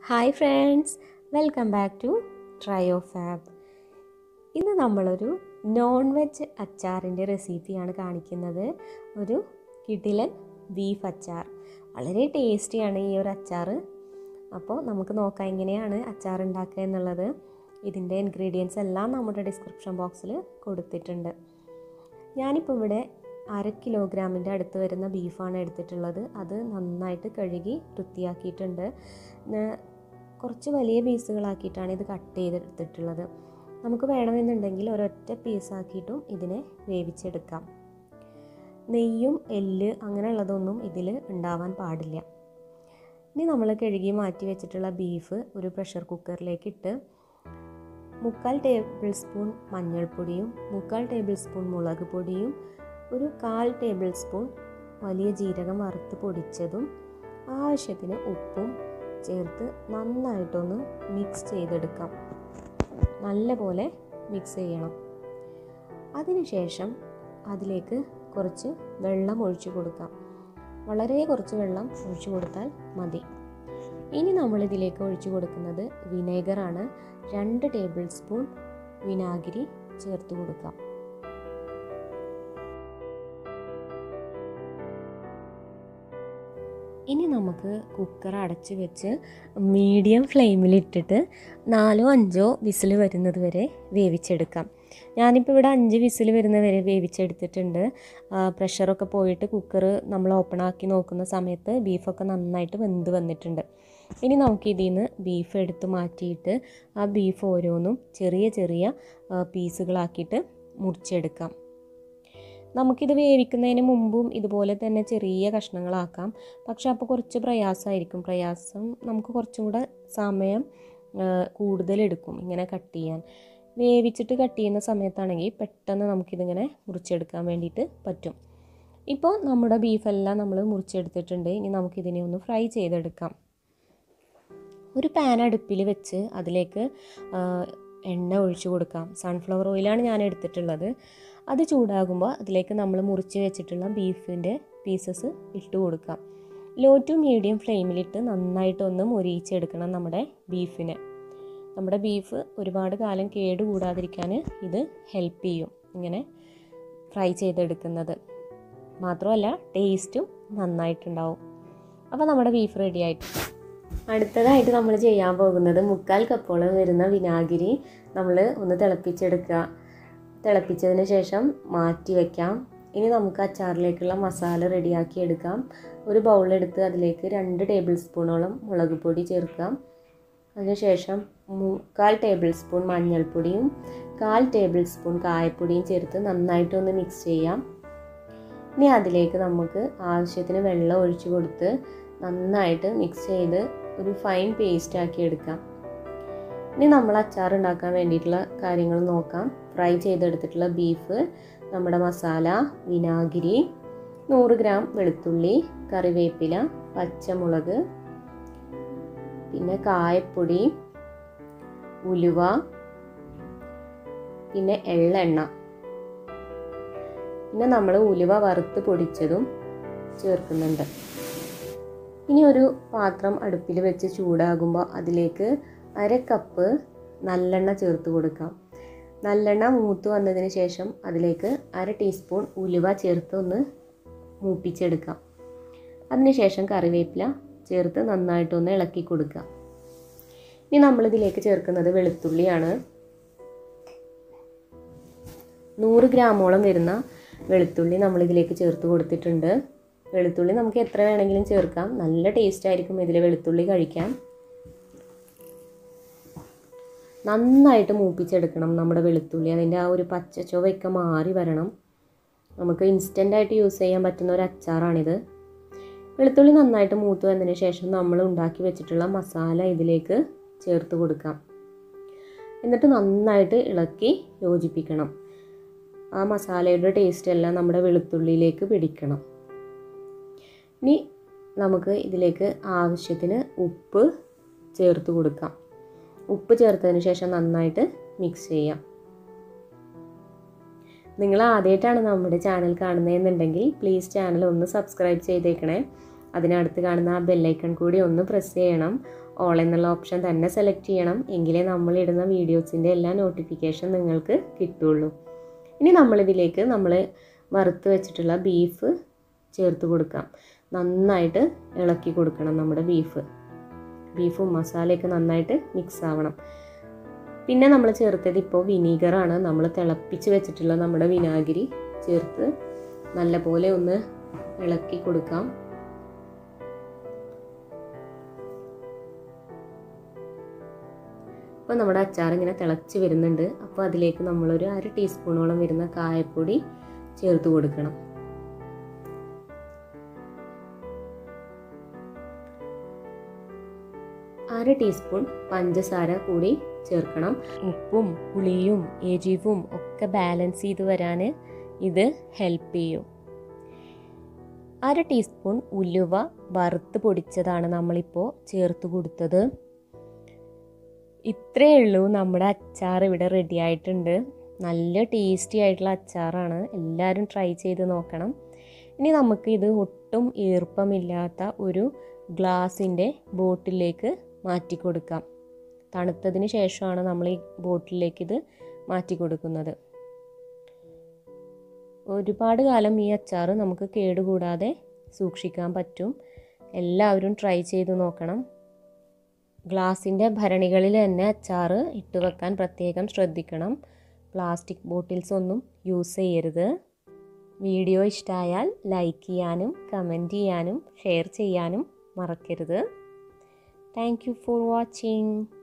hi friends welcome back to Trio Fab ഇന്ന് നമ്മളൊരു non veg അച്ചാറിൻ്റെ റെസിപ്പിയാണ് കാണിക്കുന്നത് ഒരു കിടിലൻ ബീഫ് അച്ചാർ വളരെ ടേസ്റ്റിയാണ് ഈ ഒരു അച്ചാർ അപ്പോൾ നമുക്ക് നോക്കാം എങ്ങനെയാണ് അച്ചാർ ഉണ്ടാക്കുക എന്നുള്ളത് ഇതിൻ്റെ ഇൻഗ്രീഡിയൻസ് എല്ലാം നമ്മുടെ ഡിസ്ക്രിപ്ഷൻ ബോക്സിൽ കൊടുത്തിട്ടുണ്ട് ഞാനിപ്പോൾ ഇവിടെ അര കിലോഗ്രാമിൻ്റെ അടുത്ത് വരുന്ന ബീഫാണ് എടുത്തിട്ടുള്ളത് അത് നന്നായിട്ട് കഴുകി വൃത്തിയാക്കിയിട്ടുണ്ട് ന- കുറച്ച് വലിയ പീസുകളാക്കിയിട്ടാണ് ഇത് കട്ട് ചെയ്തെടുത്തിട്ടുള്ളത് നമുക്ക് വേണമെന്നുണ്ടെങ്കിൽ ഒരൊറ്റ പീസാക്കിയിട്ടും ഇതിനെ വേവിച്ചെടുക്കാം നെയ്യും എല്ല് അങ്ങനെയുള്ളതൊന്നും ഇതിൽ ഉണ്ടാവാൻ പാടില്ല ഇനി നമ്മൾ കഴുകി മാറ്റി വെച്ചിട്ടുള്ള ബീഫ് ഒരു പ്രഷർ കുക്കറിലേക്ക് ഇട്ട് മുക്കാൽ ടേബിൾ സ്പൂൺ മഞ്ഞൾപ്പൊടിയും മുക്കാൽ ടേബിൾ സ്പൂൺ മുളക് പൊടിയും ഒരു കാൽ ടേബിൾ സ്പൂൺ വലിയ ജീരകം വറുത്ത് പൊടിച്ചതും ആവശ്യത്തിന് ഉപ്പും ചേർത്ത് നന്നായിട്ടൊന്ന് മിക്സ് ചെയ്തെടുക്കാം നല്ലപോലെ മിക്സ് ചെയ്യണം അതിനുശേഷം അതിലേക്ക് കുറച്ച് വെള്ളം ഒഴിച്ചു കൊടുക്കാം വളരെ കുറച്ച് വെള്ളം ഒഴിച്ചു കൊടുത്താൽ മതി ഇനി നമ്മൾ ഇതിലേക്ക് ഒഴിച്ചു കൊടുക്കുന്നത് വിനേഗറാണ് രണ്ട് ടേബിൾ സ്പൂൺ വിനാഗിരി ചേർത്ത് കൊടുക്കാം ഇനി നമുക്ക് കുക്കർ അടച്ച് വെച്ച് മീഡിയം ഫ്ലെയിമിലിട്ടിട്ട് നാലോ അഞ്ചോ വിസിൽ വരുന്നത് വരെ വേവിച്ചെടുക്കാം ഞാനിപ്പോൾ ഇവിടെ അഞ്ച് വിസിൽ വരുന്ന വരെ വേവിച്ചെടുത്തിട്ടുണ്ട് ആ, പ്രഷറൊക്കെ പോയിട്ട് കുക്കർ നമ്മൾ ഓപ്പൺ ആക്കി നോക്കുന്ന സമയത്ത് ബീഫൊക്കെ നന്നായിട്ട് വെന്ത് വന്നിട്ടുണ്ട് ഇനി നമുക്ക് ഇതിൽ നിന്ന് ബീഫ് എടുത്ത് മാറ്റിയിട്ട് ആ ബീഫ് ഓരോന്നും ചെറിയ ചെറിയ ആ, പീസുകളാക്കിയിട്ട് മുറിച്ചെടുക്കാം നമുക്കിത് വേവിക്കുന്നതിന് മുമ്പും ഇതുപോലെ തന്നെ ചെറിയ കഷ്ണങ്ങളാക്കാം പക്ഷെ അപ്പോൾ കുറച്ച് പ്രയാസമായിരിക്കും പ്രയാസം നമുക്ക് കുറച്ചും കൂടെ സമയം ആ, കൂടുതലെടുക്കും ഇങ്ങനെ കട്ട് ചെയ്യാൻ വേവിച്ചിട്ട് കട്ട് ചെയ്യുന്ന സമയത്താണെങ്കിൽ പെട്ടെന്ന് നമുക്കിതിങ്ങനെ മുറിച്ചെടുക്കാൻ വേണ്ടിയിട്ട് പറ്റും ഇപ്പോൾ നമ്മുടെ ബീഫെല്ലാം നമ്മൾ മുറിച്ചെടുത്തിട്ടുണ്ട് ഇനി നമുക്കിതിനെ ഒന്ന് ഫ്രൈ ചെയ്തെടുക്കാം ഒരു പാൻ അടുപ്പിൽ വെച്ച് അതിലേക്ക് ആ, എണ്ണ ഒഴിച്ചു കൊടുക്കാം സൺഫ്ലവർ ഓയിലാണ് ഞാൻ എടുത്തിട്ടുള്ളത് അത് ചൂടാകുമ്പോൾ അതിലേക്ക് നമ്മൾ മുറിച്ച് വെച്ചിട്ടുള്ള ബീഫിൻ്റെ പീസസ് ഇട്ട് കൊടുക്കാം ലോ ടു മീഡിയം ഫ്ലെയിമിലിട്ട് നന്നായിട്ടൊന്ന് മൊരിയിച്ചെടുക്കണം നമ്മുടെ ബീഫിനെ നമ്മുടെ ബീഫ് ഒരുപാട് കാലം കേടുകൂടാതിരിക്കാൻ ഇത് ഹെൽപ്പ് ചെയ്യും ഇങ്ങനെ ഫ്രൈ ചെയ്തെടുക്കുന്നത് മാത്രമല്ല ടേസ്റ്റും നന്നായിട്ടുണ്ടാവും അപ്പോൾ നമ്മുടെ ബീഫ് റെഡി ആയിട്ട് അടുത്തതായിട്ട് നമ്മൾ ചെയ്യാൻ പോകുന്നത് മുക്കാൽ കപ്പോളം വരുന്ന വിനാഗിരി നമ്മൾ ഒന്ന് തിളപ്പിച്ചെടുക്കുക തിളപ്പിച്ചതിന് ശേഷം മാറ്റി വയ്ക്കാം ഇനി നമുക്ക് അച്ചാറിലേക്കുള്ള മസാല റെഡിയാക്കി എടുക്കാം ഒരു ബൗളെടുത്ത് അതിലേക്ക് രണ്ട് ടേബിൾ സ്പൂണോളം മുളക് പൊടി ചേർക്കാം അതിനുശേഷം മുക്കാൽ ടേബിൾ സ്പൂൺ മഞ്ഞൾപ്പൊടിയും കാൽ ടേബിൾ സ്പൂൺ കായപ്പൊടിയും ചേർത്ത് നന്നായിട്ടൊന്ന് മിക്സ് ചെയ്യാം ഇനി അതിലേക്ക് നമുക്ക് ആവശ്യത്തിന് വെള്ളം ഒഴിച്ചു കൊടുത്ത് നന്നായിട്ട് മിക്സ് ചെയ്ത് ഒരു ഫൈൻ പേസ്റ്റ് ആക്കി എടുക്കാം ഇനി നമ്മൾ അച്ചാർ ഉണ്ടാക്കാൻ വേണ്ടിയിട്ടുള്ള കാര്യങ്ങൾ നോക്കാം ഫ്രൈ ചെയ്തെടുത്തിട്ടുള്ള ബീഫ് നമ്മുടെ മസാല വിനാഗിരി നൂറ് ഗ്രാം വെളുത്തുള്ളി കറിവേപ്പില പച്ചമുളക് പിന്നെ കായപ്പൊടി ഉലുവ പിന്നെ എള്ളെണ്ണ പിന്നെ നമ്മൾ ഉലുവ വറുത്ത് പൊടിച്ചതും ചേർക്കുന്നുണ്ട് ഇനി ഒരു പാത്രം അടുപ്പിൽ വെച്ച് ചൂടാകുമ്പോൾ അതിലേക്ക് അര കപ്പ് നല്ലെണ്ണ ചേർത്ത് കൊടുക്കാം നല്ലെണ്ണ മൂത്ത് വന്നതിന് ശേഷം അതിലേക്ക് അര ടീസ്പൂൺ ഉലുവ ചേർത്ത് ഒന്ന് മൂപ്പിച്ചെടുക്കാം അതിനുശേഷം കറിവേപ്പില ചേർത്ത് നന്നായിട്ടൊന്ന് ഇളക്കി കൊടുക്കുക ഇനി നമ്മളിതിലേക്ക് ചേർക്കുന്നത് വെളുത്തുള്ളിയാണ് നൂറ് ഗ്രാമോളം വരുന്ന വെളുത്തുള്ളി നമ്മളിതിലേക്ക് ചേർത്ത് കൊടുത്തിട്ടുണ്ട് വെളുത്തുള്ളി നമുക്ക് എത്ര വേണമെങ്കിലും ചേർക്കാം നല്ല ടേസ്റ്റ് ആയിരിക്കും ഇതിൽ വെളുത്തുള്ളി കഴിക്കാൻ നന്നായിട്ട് മൂപ്പിച്ചെടുക്കണം നമ്മുടെ വെളുത്തുള്ളി അതിൻ്റെ ആ ഒരു പച്ച ചുവയൊക്കെ മാറി വരണം നമുക്ക് ഇൻസ്റ്റൻ്റായിട്ട് യൂസ് ചെയ്യാൻ പറ്റുന്ന ഒരു അച്ചാറാണിത് വെളുത്തുള്ളി നന്നായിട്ട് മൂത്ത് വന്നതിന് ശേഷം നമ്മൾ ഉണ്ടാക്കി വെച്ചിട്ടുള്ള മസാല ഇതിലേക്ക് ചേർത്ത് കൊടുക്കാം എന്നിട്ട് നന്നായിട്ട് ഇളക്കി യോജിപ്പിക്കണം ആ മസാലയുടെ ടേസ്റ്റ് എല്ലാം നമ്മുടെ വെളുത്തുള്ളിയിലേക്ക് പിടിക്കണം ഇനി നമുക്ക് ഇതിലേക്ക് ആവശ്യത്തിന് ഉപ്പ് ചേർത്ത് കൊടുക്കാം ഉപ്പ് ചേർത്തതിന് ശേഷം നന്നായിട്ട് മിക്സ് ചെയ്യാം നിങ്ങൾ ആദ്യമായിട്ടാണ് നമ്മുടെ ചാനൽ കാണുന്നതെന്നുണ്ടെങ്കിൽ പ്ലീസ് ചാനൽ ഒന്ന് സബ്സ്ക്രൈബ് ചെയ്തേക്കണേ അതിനടുത്ത് കാണുന്ന ആ ബെല്ലൈക്കൺ കൂടി ഒന്ന് പ്രസ് ചെയ്യണം ഓൾ എന്നുള്ള ഓപ്ഷൻ തന്നെ സെലക്ട് ചെയ്യണം എങ്കിലേ നമ്മളിടുന്ന വീഡിയോസിൻ്റെ എല്ലാ നോട്ടിഫിക്കേഷൻ നിങ്ങൾക്ക് കിട്ടുള്ളൂ ഇനി നമ്മളിതിലേക്ക് നമ്മൾ വറുത്ത് വെച്ചിട്ടുള്ള ബീഫ് ചേർത്ത് കൊടുക്കാം നന്നായിട്ട് ഇളക്കി കൊടുക്കണം നമ്മുടെ ബീഫ് ബീഫും മസാലയൊക്കെ നന്നായിട്ട് മിക്സ് ആവണം പിന്നെ നമ്മൾ ചേർത്തത് ഇപ്പോൾ വിനീഗറാണ് നമ്മൾ തിളപ്പിച്ച് വെച്ചിട്ടുള്ള നമ്മുടെ വിനാഗിരി ചേർത്ത് നല്ലപോലെ ഒന്ന് ഇളക്കി കൊടുക്കാം അപ്പോൾ നമ്മുടെ അച്ചാർ ഇങ്ങനെ തിളച്ച് വരുന്നുണ്ട് അപ്പോൾ അതിലേക്ക് നമ്മളൊരു അര ടീസ്പൂണോളം വരുന്ന കായപ്പൊടി ചേർത്ത് കൊടുക്കണം അര ടീസ്പൂൺ പഞ്ചസാര കൂടി ചേർക്കണം ഉപ്പും പുളിയും എരിവും ഒക്കെ ബാലൻസ് ചെയ്ത് വരാൻ ഇത് ഹെൽപ്പ് ചെയ്യും അര ടീസ്പൂൺ ഉലുവ വറുത്ത് പൊടിച്ചതാണ് നമ്മളിപ്പോൾ ചേർത്ത് കൊടുത്തത് ഇത്രയേ ഉള്ളൂ നമ്മുടെ അച്ചാർ ഇവിടെ റെഡി ആയിട്ടുണ്ട് നല്ല ടേസ്റ്റി ആയിട്ടുള്ള അച്ചാറാണ് എല്ലാവരും ട്രൈ ചെയ്ത് നോക്കണം ഇനി നമുക്ക് ഇത് ഒട്ടും ഈർപ്പമില്ലാത്ത ഒരു ഗ്ലാസിൻ്റെ ബോട്ടിലേക്ക് മാറ്റി കൊടുക്കാം തണുത്തതിന് ശേഷമാണ് നമ്മൾ ഈ ബോട്ടിലേക്ക് ഇത് മാറ്റി കൊടുക്കുന്നത് ഒരുപാട് കാലം ഈ അച്ചാർ നമുക്ക് കേടുകൂടാതെ സൂക്ഷിക്കാൻ പറ്റും എല്ലാവരും ട്രൈ ചെയ്ത് നോക്കണം ഗ്ലാസിൻ്റെ ഭരണികളിൽ തന്നെ അച്ചാർ ഇട്ട് വെക്കാൻ പ്രത്യേകം ശ്രദ്ധിക്കണം പ്ലാസ്റ്റിക് ബോട്ടിൽസ് ഒന്നും യൂസ് ചെയ്യരുത് വീഡിയോ ഇഷ്ടമായാൽ ലൈക്ക് ചെയ്യാനും കമൻറ്റ് ചെയ്യാനും ഷെയർ ചെയ്യാനും മറക്കരുത് താങ്ക് യു ഫോർ വാച്ചിങ്